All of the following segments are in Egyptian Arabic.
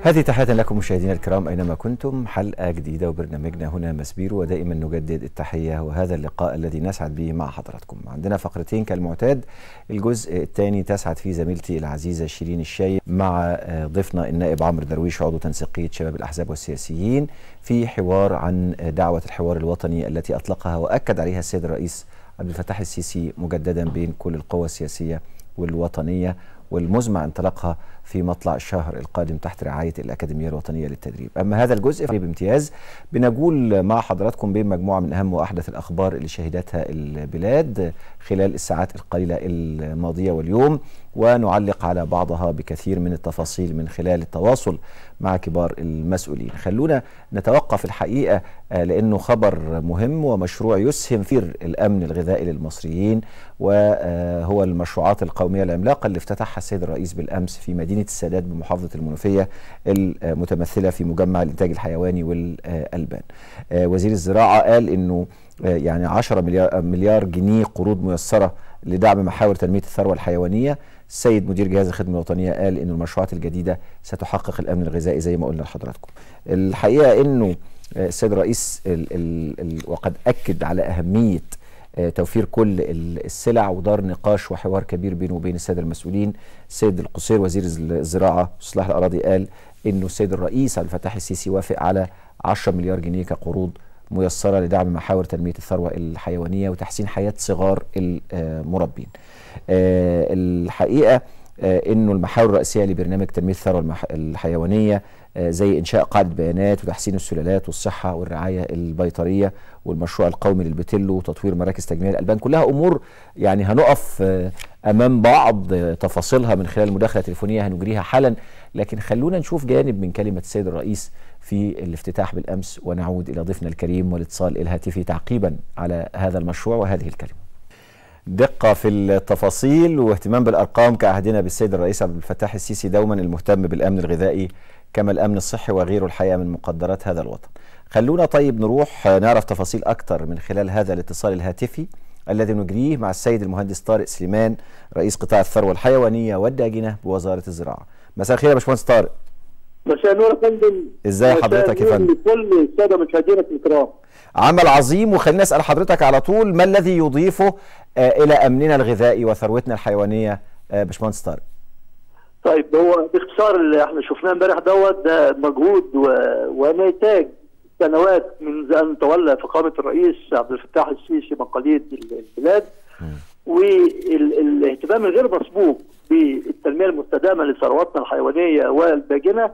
هذه تحية لكم مشاهدينا الكرام أينما كنتم حلقة جديدة وبرنامجنا هنا مسبير ودائما نجدد التحية وهذا اللقاء الذي نسعد به مع حضراتكم عندنا فقرتين كالمعتاد الجزء الثاني تسعد فيه زميلتي العزيزة شيرين الشاي مع ضيفنا النائب عمرو درويش عضو تنسيقية شباب الأحزاب والسياسيين في حوار عن دعوة الحوار الوطني التي أطلقها وأكد عليها السيد الرئيس عبد الفتاح السيسي مجددا بين كل القوى السياسية والوطنية والمزمع انطلاقها في مطلع الشهر القادم تحت رعاية الأكاديمية الوطنية للتدريب أما هذا الجزء بامتياز بنقول مع حضراتكم بين مجموعة من أهم وأحدث الأخبار اللي شهدتها البلاد خلال الساعات القليلة الماضية واليوم ونعلق على بعضها بكثير من التفاصيل من خلال التواصل مع كبار المسؤولين خلونا نتوقف الحقيقة لأنه خبر مهم ومشروع يسهم في الأمن الغذائي للمصريين وهو المشروعات القومية العملاقة اللي افتتحها السيد الرئيس بالأمس في مدينة السادات بمحافظة المنوفية المتمثلة في مجمع الإنتاج الحيواني والألبان وزير الزراعة قال أنه يعني 10 مليار, مليار جنيه قروض ميسرة لدعم محاور تنمية الثروة الحيوانية السيد مدير جهاز الخدمة الوطنية قال أن المشروعات الجديدة ستحقق الأمن الغذائي زي ما قلنا لحضراتكم الحقيقة أنه السيد الرئيس ال ال ال وقد أكد على أهمية توفير كل السلع ودار نقاش وحوار كبير بينه وبين الساده المسؤولين السيد القصير وزير الزراعه واصلاح الاراضي قال انه السيد الرئيس عبد الفتاح السيسي وافق على 10 مليار جنيه كقروض ميسره لدعم محاور تنميه الثروه الحيوانيه وتحسين حياه صغار المربين. الحقيقه انه المحاور الرئيسيه لبرنامج تنميه الثروه الحيوانيه زي انشاء قاعده بيانات وتحسين السلالات والصحه والرعايه البيطريه والمشروع القومي للبتلو وتطوير مراكز تجميع الالبان كلها امور يعني هنقف امام بعض تفاصيلها من خلال مداخله تليفونيه هنجريها حالا لكن خلونا نشوف جانب من كلمه السيد الرئيس في الافتتاح بالامس ونعود الى ضيفنا الكريم والاتصال الهاتفي تعقيبا على هذا المشروع وهذه الكلمه. دقة في التفاصيل واهتمام بالأرقام كعهدنا بالسيد الرئيس عبد الفتاح السيسي دوما المهتم بالأمن الغذائي كما الأمن الصحي وغيره الحقيقة من مقدرات هذا الوطن خلونا طيب نروح نعرف تفاصيل أكثر من خلال هذا الاتصال الهاتفي الذي نجريه مع السيد المهندس طارق سليمان رئيس قطاع الثروة الحيوانية والداجنة بوزارة الزراعة مساء الخير يا باشمهندس طارق مساء النور يا فندم ازاي حضرتك يا فندم لكل الساده مشاهدينا الكرام عمل عظيم وخليني اسال حضرتك على طول ما الذي يضيفه آه الى امننا الغذائي وثروتنا الحيوانيه آه باشمهندس طارق طيب هو باختصار اللي احنا شفناه امبارح دوت ده مجهود و... ونتاج سنوات منذ ان تولى فخامه الرئيس عبد الفتاح السيسي مقاليد البلاد والاهتمام الغير مسبوق بالتنميه المستدامه لثرواتنا الحيوانيه والداجنه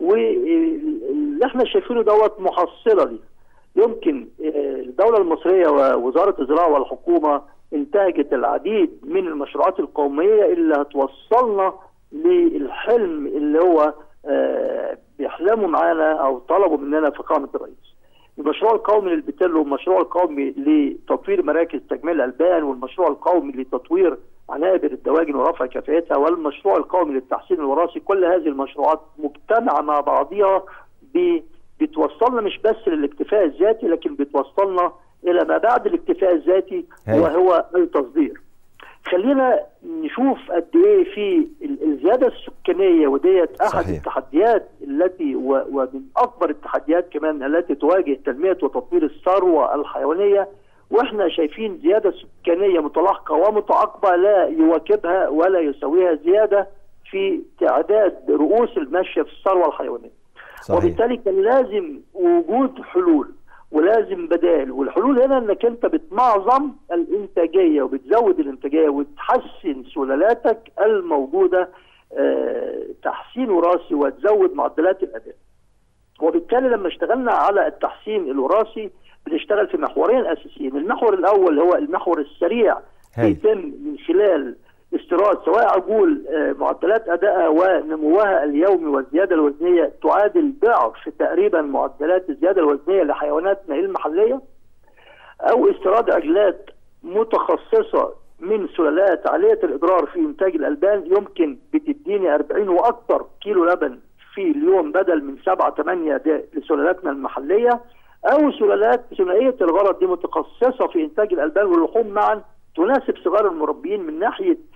واللي احنا شايفينه دوت محصله ليه يمكن الدوله المصريه ووزاره الزراعه والحكومه انتهجت العديد من المشروعات القوميه اللي هتوصلنا للحلم اللي هو بيحلموا معانا او طلبوا مننا فخامه الرئيس. المشروع القومي للبتلو والمشروع القومي لتطوير مراكز تجميل الالبان والمشروع القومي لتطوير عنابر الدواجن ورفع كفاءتها والمشروع القومي للتحسين الوراثي كل هذه المشروعات مجتمعه مع بعضها بتوصلنا مش بس للاكتفاء الذاتي لكن بتوصلنا الى ما بعد الاكتفاء الذاتي وهو التصدير. خلينا نشوف قد ايه في الزياده السكانيه وديت احد صحيح. التحديات التي ومن اكبر التحديات كمان التي تواجه تنميه وتطوير الثروه الحيوانيه واحنا شايفين زياده سكانيه متلاحقه ومتعاقبه لا يواكبها ولا يساويها زياده في تعداد رؤوس الماشيه في الثروه الحيوانيه. صحيح. وبالتالي كان لازم وجود حلول ولازم بدائل والحلول هنا انك انت بتمعظم الانتاجيه وبتزود الانتاجيه وتحسن سلالاتك الموجوده اه تحسين وراثي وتزود معدلات الاداء. وبالتالي لما اشتغلنا على التحسين الوراثي بنشتغل في محورين اساسيين، المحور الاول هو المحور السريع بيتم من خلال استيراد سواء عجول معدلات ادائها ونموها اليومي والزياده الوزنيه تعادل ضعف تقريبا معدلات الزياده الوزنيه لحيواناتنا المحليه او استيراد عجلات متخصصه من سلالات عاليه الاضرار في انتاج الالبان يمكن بتديني 40 واكثر كيلو لبن في اليوم بدل من 7 8 لسلالاتنا المحليه او سلالات ثنائيه الغرض دي متخصصه في انتاج الالبان واللحوم معا تناسب صغار المربيين من ناحيه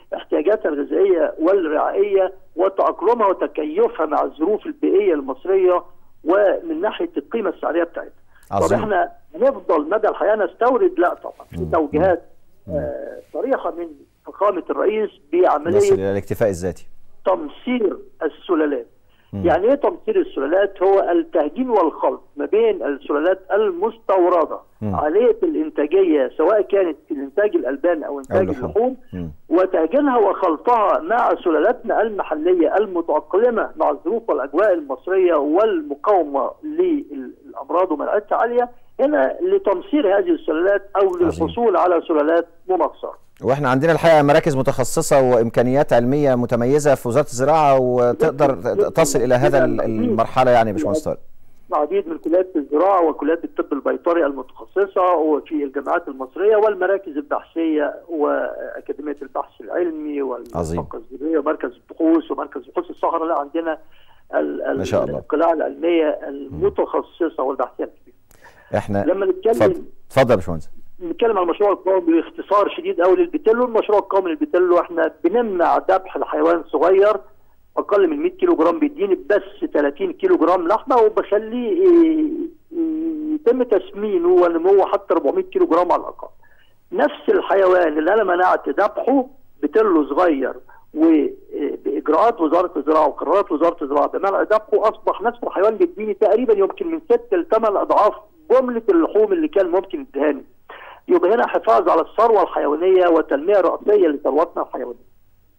احتياجاتها الغذائيه والرعائيه وتاقلمها وتكيفها مع الظروف البيئيه المصريه ومن ناحيه القيمه السعريه بتاعتها. طب عظيم احنا نفضل مدى الحياه نستورد؟ لا طبعا في توجيهات آه، صريحه من فخامه الرئيس نصل بعمليه الى الاكتفاء الذاتي تمصير السلالات مم. يعني ايه تمصير السلالات هو التهجين والخلط ما بين السلالات المستورده مم. عاليه الانتاجيه سواء كانت في الانتاج الالبان او انتاج اللحوم. اللحوم مم. وتهجينها وخلطها مع سلالاتنا المحليه المتاقلمه مع الظروف والاجواء المصريه والمقاومه للامراض ومناعتها عاليه هنا لتمصير هذه السلالات او عظيم. للحصول على سلالات ممصره واحنا عندنا الحقيقه مراكز متخصصه وامكانيات علميه متميزه في وزاره الزراعه وتقدر تصل الى هذا المرحله يعني يا باشمهندس طارق العديد من كليات الزراعه وكليات الطب البيطري المتخصصه وفي الجامعات المصريه والمراكز البحثيه واكاديميه البحث العلمي عظيم. والطاقه الذريه ومركز البحوث ومركز بحوث الصحراء لا عندنا ال- ال- ما شاء الله. القلاع العلميه المتخصصه والبحثيه الكبيره. احنا لما اتفضل نتكلم اتفضل يا باشمهندس نتكلم عن المشروع القومي باختصار شديد قوي للبتلو، المشروع القومي للبتلو احنا بنمنع ذبح الحيوان صغير اقل من 100 كيلو جرام بيديني بس 30 كيلو جرام لحمه وبخليه إيه، يتم تسمينه ونموه حتى 400 كيلو جرام على الاقل. نفس الحيوان اللي انا منعت ذبحه بتلو صغير وباجراءات وزاره الزراعه وقرارات وزاره الزراعه بمنع ذبحه اصبح نفس الحيوان بيديني تقريبا يمكن من 6 ل 8 اضعاف جمله اللحوم اللي كان ممكن يديهاني. يبقى هنا حفاظ على الثروه الحيوانيه وتنميه رئيسيه لثروتنا الحيوانيه.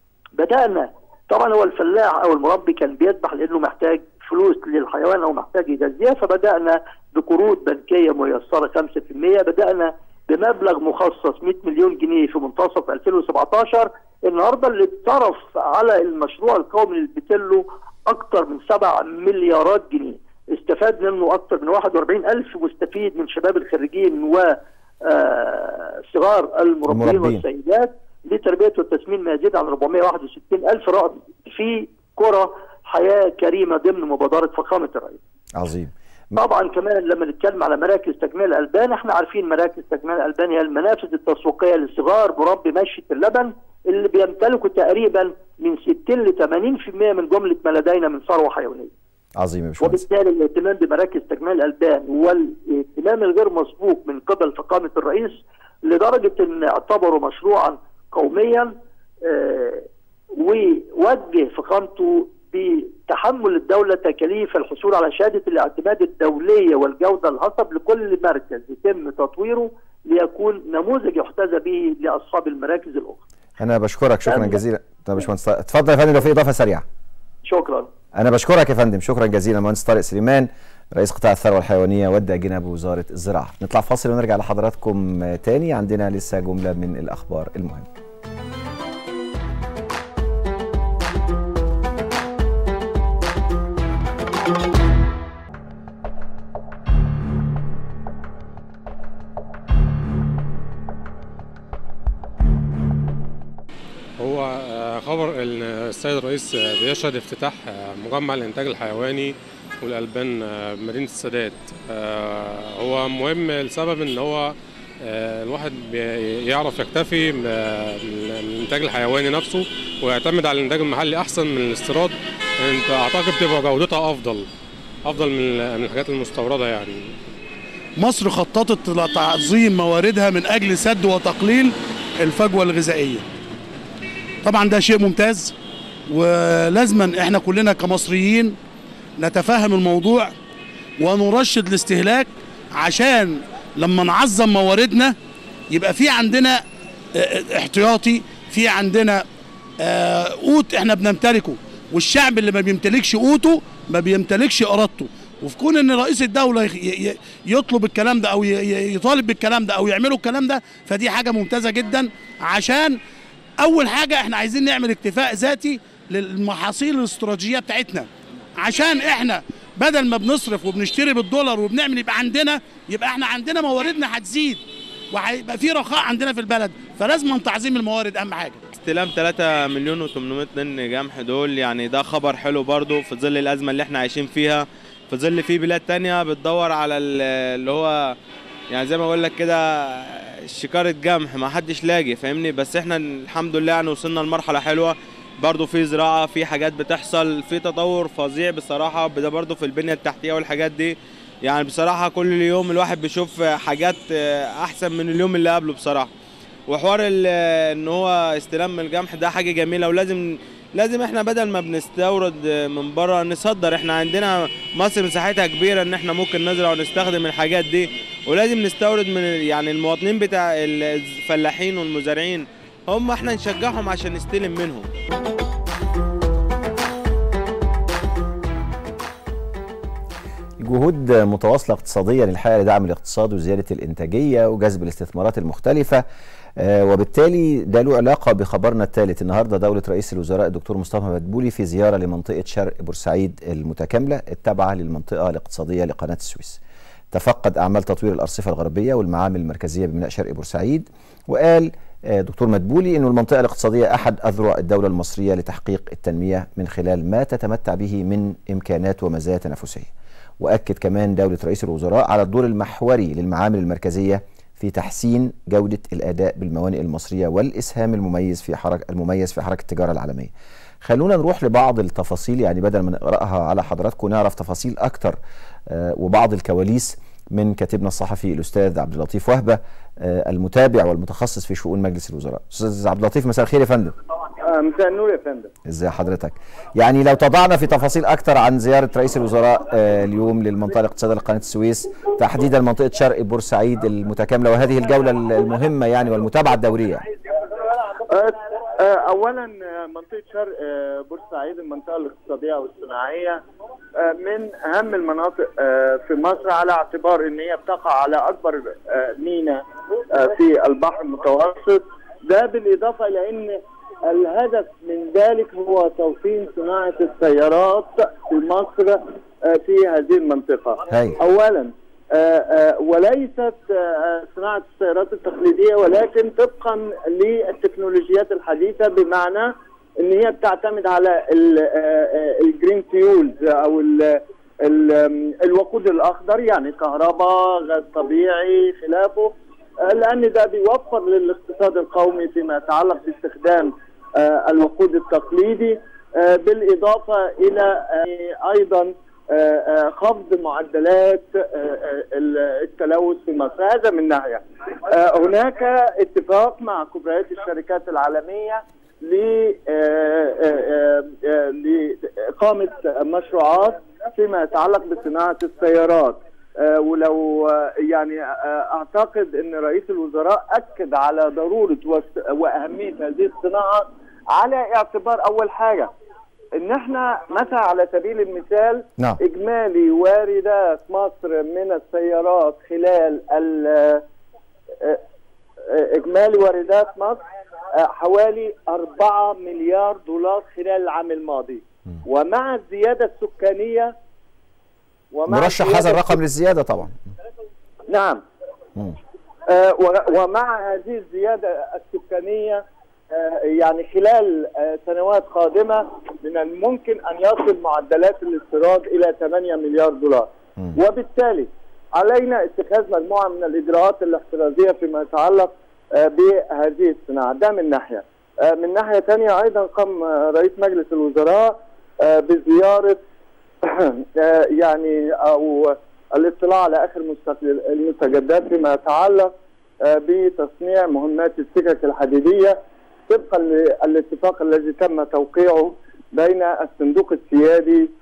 بدانا طبعا هو الفلاح او المربي كان بيذبح لانه محتاج فلوس للحيوان او محتاج يغذيه فبدانا بقروض بنكيه ميسره 5% بدانا بمبلغ مخصص 100 مليون جنيه في منتصف 2017 النهارده اللي اتصرف على المشروع القومي للبتلو اكثر من 7 مليارات جنيه استفاد منه اكثر من 41 الف مستفيد من شباب الخريجين و آه، صغار المربين المربين. والسيدات لتربيه والتسمين ما يزيد عن 461 الف رائد في قرى حياه كريمه ضمن مبادره فخامه الرئيس. عظيم طبعا كمان لما نتكلم على مراكز تجميع الالبان احنا عارفين مراكز تجميع الالبان هي المنافذ التسويقيه لصغار مربي ماشيه اللبن اللي بيمتلكوا تقريبا من 60 ل 80% من جمله ما لدينا من ثروه حيوانيه. عظيم يا باشمهندس وبالتالي الاهتمام بمراكز تجميع الالبان والاهتمام الغير مسبوق من قبل فخامه الرئيس لدرجه ان اعتبره مشروعا قوميا آه، ووجه فخامته بتحمل الدوله تكاليف الحصول على شهاده الاعتماد الدوليه والجوده الحسب لكل مركز يتم تطويره ليكون نموذج يحتذى به لاصحاب المراكز الاخرى. انا بشكرك شكرا أنا- جزيلا طب يا باشمهندس طارق، اتفضل يا فندم لو في اضافه سريعه شكرا. انا بشكرك يا فندم شكرا جزيلا مهندس طارق سليمان رئيس قطاع الثروه الحيوانيه والداجنه بوزاره الزراعه نطلع فاصل ونرجع لحضراتكم آه، تاني عندنا لسه جمله من الاخبار المهمه هو آه، خبر ان السيد الرئيس آه، بيشهد افتتاح آه، مجمع الانتاج الحيواني والالبان آه، بمدينه السادات آه، هو مهم لسبب ان هو آه، الواحد بي- يعرف يكتفي ب- من الانتاج الحيواني نفسه ويعتمد على الانتاج المحلي احسن من الاستيراد انت اعتقد تبقى جودتها افضل افضل من من الحاجات المستورده يعني مصر خططت لتعظيم مواردها من اجل سد وتقليل الفجوه الغذائيه. طبعا ده شيء ممتاز ولازما احنا كلنا كمصريين نتفهم الموضوع ونرشد الاستهلاك عشان لما نعظم مواردنا يبقى في عندنا اه، احتياطي في عندنا آه، قوت احنا بنمتلكه والشعب اللي ما بيمتلكش قوته ما بيمتلكش ارادته وفي كون ان رئيس الدوله ي- ي- يطلب الكلام ده او ي- ي- يطالب بالكلام ده او يعملوا الكلام ده فدي حاجه ممتازه جدا عشان اول حاجه احنا عايزين نعمل اكتفاء ذاتي للمحاصيل الاستراتيجيه بتاعتنا عشان احنا بدل ما بنصرف وبنشتري بالدولار وبنعمل يبقى عندنا يبقى احنا عندنا مواردنا هتزيد وهيبقى في رخاء عندنا في البلد فلازم تعظيم الموارد اهم حاجه استلام 3 مليون و800 طن جمح دول يعني ده خبر حلو برضو في ظل الأزمة اللي احنا عايشين فيها في ظل في بلاد تانية بتدور على ال- اللي هو يعني زي ما بقول لك كده شكارة جمح ما حدش لاقي فاهمني بس احنا الحمد لله يعني وصلنا لمرحلة حلوة برضو في زراعة في حاجات بتحصل في تطور فظيع بصراحة ده برضو في البنية التحتية والحاجات دي يعني بصراحة كل يوم الواحد بيشوف حاجات أحسن من اليوم اللي قبله بصراحة وحوار ال- ان هو استلام القمح ده حاجة جميلة ولازم لازم احنا بدل ما بنستورد من بره نصدر احنا عندنا مصر مساحتها كبيرة ان احنا ممكن نزرع ونستخدم الحاجات دي ولازم نستورد من يعني المواطنين بتاع الفلاحين والمزارعين هم احنا نشجعهم عشان نستلم منهم جهود متواصلة اقتصاديا الحقيقة لدعم الاقتصاد وزيادة الإنتاجية وجذب الاستثمارات المختلفة آه، وبالتالي ده له علاقة بخبرنا الثالث النهاردة دولة رئيس الوزراء الدكتور مصطفى مدبولي في زيارة لمنطقة شرق بورسعيد المتكاملة التابعة للمنطقة الاقتصادية لقناة السويس تفقد أعمال تطوير الأرصفة الغربية والمعامل المركزية بميناء شرق بورسعيد وقال آه، دكتور مدبولي أن المنطقة الاقتصادية أحد أذرع الدولة المصرية لتحقيق التنمية من خلال ما تتمتع به من إمكانات ومزايا تنافسية واكد كمان دوله رئيس الوزراء على الدور المحوري للمعامل المركزيه في تحسين جوده الاداء بالموانئ المصريه والاسهام المميز في حركه المميز في حركه التجاره العالميه. خلونا نروح لبعض التفاصيل يعني بدل ما نقراها على حضراتكم نعرف تفاصيل اكتر آه، وبعض الكواليس من كاتبنا الصحفي الاستاذ عبد اللطيف وهبه آه، المتابع والمتخصص في شؤون مجلس الوزراء. استاذ عبد اللطيف مساء الخير يا فندم. آه، مساء النور يا فندم ازي حضرتك يعني لو تضعنا في تفاصيل اكتر عن زياره رئيس الوزراء آه، اليوم للمنطقه الاقتصاديه لقناه السويس تحديدا منطقه شرق بورسعيد المتكامله وهذه الجوله المهمه يعني والمتابعه الدوريه آه، آه، اولا آه، منطقه شرق آه، بورسعيد المنطقه الاقتصاديه والصناعيه آه، من اهم المناطق آه، في مصر على اعتبار ان هي بتقع على اكبر آه، ميناء آه، في البحر المتوسط ده بالاضافه الى ان الهدف من ذلك هو توطين صناعه السيارات في مصر آه، في هذه المنطقه هاي اولا آه، آه، وليست آه، صناعه السيارات التقليديه ولكن طبقا للتكنولوجيات الحديثه بمعنى ان هي بتعتمد على ال- آه، آه، الجرين فيولز او ال- ال- آم، الوقود الاخضر يعني كهرباء غاز طبيعي خلافه آه، لان ده بيوفر للاقتصاد القومي فيما يتعلق باستخدام آه، الوقود التقليدي آه، بالاضافه الى آه، ايضا آه، آه، خفض معدلات آه، آه، التلوث في مصر هذا من ناحيه آه، هناك اتفاق مع كبريات الشركات العالميه ل- آه، آه، آه، لإقامة مشروعات فيما يتعلق بصناعة السيارات آه، ولو آه، يعني آه، أعتقد أن رئيس الوزراء أكد على ضرورة وس- وأهمية هذه الصناعة على اعتبار أول حاجة ان احنا مثلا على سبيل المثال نعم. اجمالي واردات مصر من السيارات خلال ال آه، آه، اجمالي واردات مصر آه، حوالي 4 مليار دولار خلال العام الماضي ومع الزياده السكانيه ومع مرشح الزيادة هذا الرقم للزياده طبعا نعم مم. آه، و- ومع هذه الزيادة السكانية آه، يعني خلال آه، سنوات قادمة من الممكن أن يصل معدلات الاستيراد إلى 8 مليار دولار مم. وبالتالي علينا اتخاذ مجموعة من الإجراءات الاحترازية فيما يتعلق آه، بهذه الصناعة ده من ناحية آه، من ناحية ثانية أيضا قام آه، رئيس مجلس الوزراء آه، بزيارة آه، يعني أو الاطلاع على آخر مستقل- المستجدات فيما يتعلق آه، بتصنيع مهمات السكك الحديدية طبقا للاتفاق الذي تم توقيعه بين الصندوق السيادي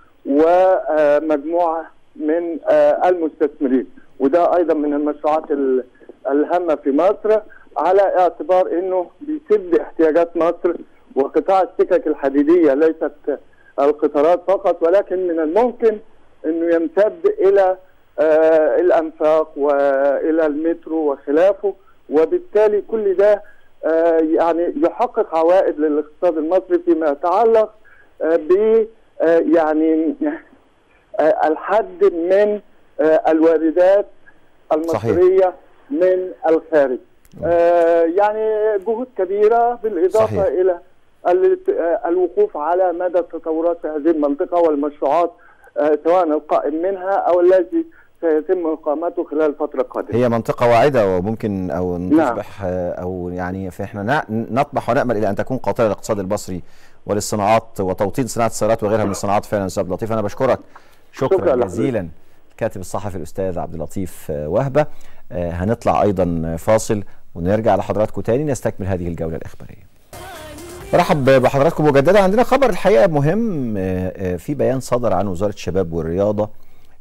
ومجموعة من آه، المستثمرين وده أيضا من المشروعات ال- الهامة في مصر على اعتبار أنه بيسد احتياجات مصر وقطاع السكك الحديدية ليست القطارات فقط ولكن من الممكن أنه يمتد إلى آه، الأنفاق وإلى المترو وخلافه وبالتالي كل ده آه، يعني يحقق عوائد للاقتصاد المصري فيما يتعلق آه، ب آه، يعني آه، الحد من آه، الواردات المصرية من الخارج آه، يعني جهود كبيرة بالإضافة صحيح. إلى ال- آه، الوقوف على مدى التطورات في هذه المنطقة والمشروعات آه، سواء القائم منها أو الذي سيتم اقامته خلال الفتره القادمه هي منطقة واعدة وممكن أو أن نعم. تصبح آه، أو يعني فإحنا نع- نطمح ونأمل إلى أن تكون قاطرة للاقتصاد المصري وللصناعات وتوطين صناعة السيارات وغيرها من الصناعات فعلا أستاذ عبد اللطيف أنا بشكرك شكرا, شكرا لحضرتك. جزيلا الكاتب الصحفي الأستاذ عبد اللطيف آه، وهبة آه، هنطلع أيضا فاصل ونرجع لحضراتكم تاني نستكمل هذه الجولة الإخبارية برحب بحضراتكم مجددا عندنا خبر الحقيقه مهم آه، آه، في بيان صدر عن وزاره الشباب والرياضه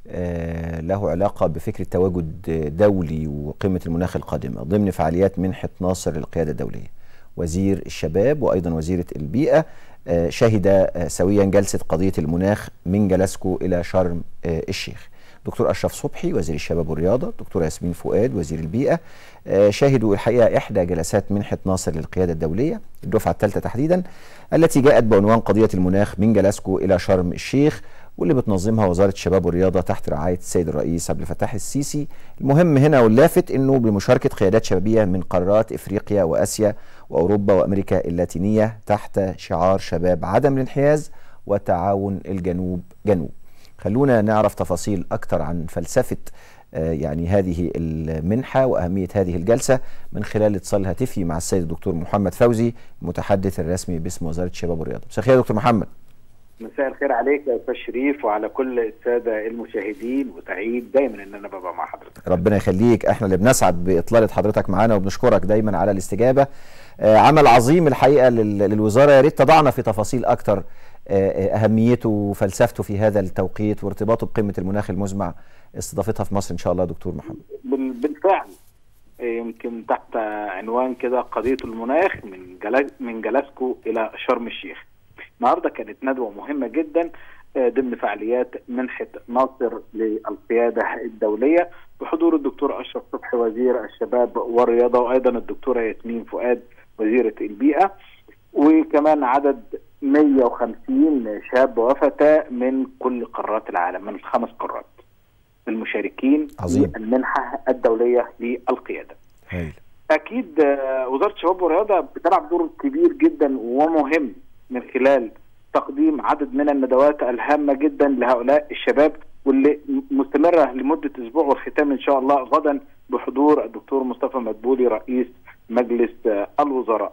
آه، له علاقه بفكره تواجد آه، دولي وقمه المناخ القادمه ضمن فعاليات منحه ناصر للقياده الدوليه. وزير الشباب وايضا وزيره البيئه آه، شهد آه، سويا جلسه قضيه المناخ من جلاسكو الى شرم آه، الشيخ. دكتور اشرف صبحي وزير الشباب والرياضه، دكتور ياسمين فؤاد وزير البيئه آه، شهدوا الحقيقه احدى جلسات منحه ناصر للقياده الدوليه الدفعه الثالثه تحديدا التي جاءت بعنوان قضيه المناخ من جلاسكو الى شرم الشيخ واللي بتنظمها وزاره الشباب والرياضه تحت رعايه السيد الرئيس عبد الفتاح السيسي المهم هنا واللافت انه بمشاركه قيادات شبابيه من قارات افريقيا واسيا واوروبا وامريكا اللاتينيه تحت شعار شباب عدم الانحياز وتعاون الجنوب جنوب خلونا نعرف تفاصيل اكثر عن فلسفه آه، يعني هذه المنحة وأهمية هذه الجلسة من خلال اتصال هاتفي مع السيد الدكتور محمد فوزي المتحدث الرسمي باسم وزارة الشباب والرياضة مساء الخير يا دكتور محمد مساء الخير عليك يا استاذ شريف وعلى كل الساده المشاهدين وسعيد دايما ان انا ببقى مع حضرتك ربنا يخليك احنا اللي بنسعد بإطلالة حضرتك معانا وبنشكرك دايما على الاستجابة آه، عمل عظيم الحقيقة لل- للوزارة يا ريت تضعنا في تفاصيل أكثر أهميته وفلسفته في هذا التوقيت وارتباطه بقمة المناخ المزمع استضافتها في مصر إن شاء الله يا دكتور محمد بال- بالفعل إيه، يمكن تحت عنوان كده قضيه المناخ من جلا- من جلاسكو الى شرم الشيخ النهارده كانت ندوه مهمه جدا آه، ضمن فعاليات منحه ناصر للقياده الدوليه بحضور الدكتور اشرف صبحي وزير الشباب والرياضه وايضا الدكتوره ياسمين فؤاد وزيره البيئه وكمان عدد 150 شاب وفتاه من كل قارات العالم من الخمس قارات المشاركين عظيم. في المنحه الدوليه للقياده. هايل اكيد آه، وزاره الشباب والرياضه بتلعب دور كبير جدا ومهم من خلال تقديم عدد من الندوات الهامه جدا لهؤلاء الشباب واللي م- مستمره لمده اسبوع والختام ان شاء الله غدا بحضور الدكتور مصطفى مدبولي رئيس مجلس آه، الوزراء.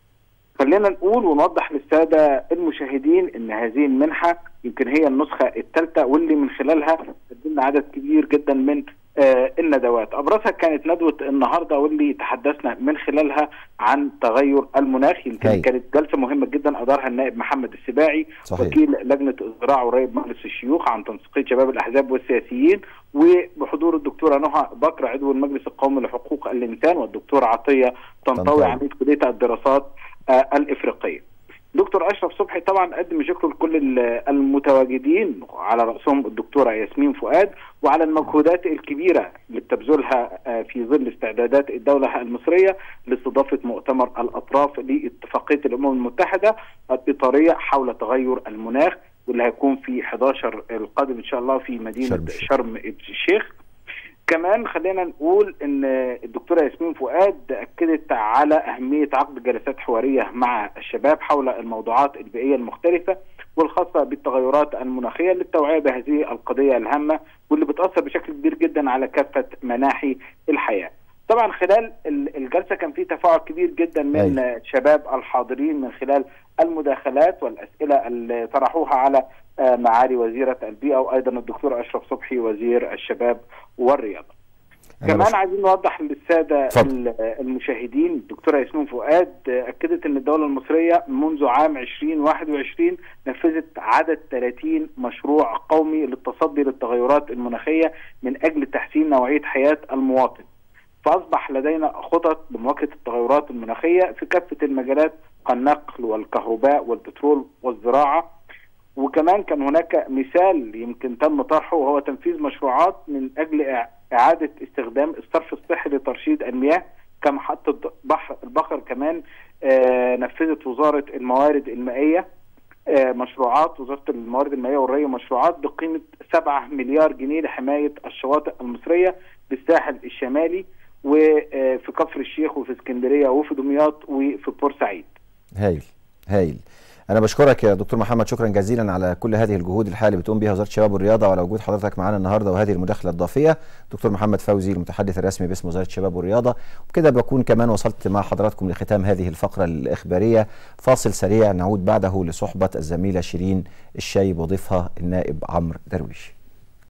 خلينا نقول ونوضح للساده المشاهدين ان هذه المنحه يمكن هي النسخه الثالثه واللي من خلالها قدمنا عدد كبير جدا من آه، الندوات ابرزها كانت ندوه النهارده واللي تحدثنا من خلالها عن تغير المناخ يمكن هاي. كانت جلسه مهمه جدا ادارها النائب محمد السباعي صحيح. وكيل لجنه الزراعه ورايب مجلس الشيوخ عن تنسيقيه شباب الاحزاب والسياسيين وبحضور الدكتوره نهى بكر عضو المجلس القومي لحقوق الانسان والدكتوره عطيه طنطاوي. طنطاوي عميد كليه الدراسات آه، الافريقيه. دكتور اشرف صبحي طبعا قدم شكره لكل ال- المتواجدين على راسهم الدكتوره ياسمين فؤاد وعلى المجهودات الكبيره اللي بتبذلها آه، في ظل استعدادات الدوله المصريه لاستضافه مؤتمر الاطراف لاتفاقيه الامم المتحده الاطاريه حول تغير المناخ واللي هيكون في 11 القادم ان شاء الله في مدينه شرم الشيخ. شرم الشيخ كمان خلينا نقول ان الدكتوره ياسمين فؤاد اكدت على اهميه عقد جلسات حواريه مع الشباب حول الموضوعات البيئيه المختلفه والخاصه بالتغيرات المناخيه للتوعيه بهذه القضيه الهامه واللي بتاثر بشكل كبير جدا على كافه مناحي الحياه. طبعا خلال ال- الجلسه كان في تفاعل كبير جدا من أيوة. الشباب الحاضرين من خلال المداخلات والاسئله اللي طرحوها على آه، معالي وزيره البيئه وايضا الدكتور اشرف صبحي وزير الشباب والرياضه. أنا كمان بش- عايزين نوضح للساده اتفضل. ال- المشاهدين الدكتوره ياسمين فؤاد آه، اكدت ان الدوله المصريه منذ عام 2021 نفذت عدد 30 مشروع قومي للتصدي للتغيرات المناخيه من اجل تحسين نوعيه حياه المواطن. فاصبح لدينا خطط لمواجهه التغيرات المناخيه في كافه المجالات النقل والكهرباء والبترول والزراعه وكمان كان هناك مثال يمكن تم طرحه وهو تنفيذ مشروعات من اجل إع- اعاده استخدام الصرف الصحي لترشيد المياه كمحطه بحر البحر كمان آه نفذت وزاره الموارد المائيه آه مشروعات وزاره الموارد المائيه والري مشروعات بقيمه 7 مليار جنيه لحمايه الشواطئ المصريه بالساحل الشمالي وفي كفر الشيخ وفي اسكندريه وفي دمياط وفي بورسعيد هايل هايل انا بشكرك يا دكتور محمد شكرا جزيلا على كل هذه الجهود الحالة اللي بتقوم بها وزاره الشباب والرياضه وعلى وجود حضرتك معانا النهارده وهذه المداخله الضافيه دكتور محمد فوزي المتحدث الرسمي باسم وزاره الشباب والرياضه وبكده بكون كمان وصلت مع حضراتكم لختام هذه الفقره الاخباريه فاصل سريع نعود بعده لصحبه الزميله شيرين الشايب وضيفها النائب عمرو درويش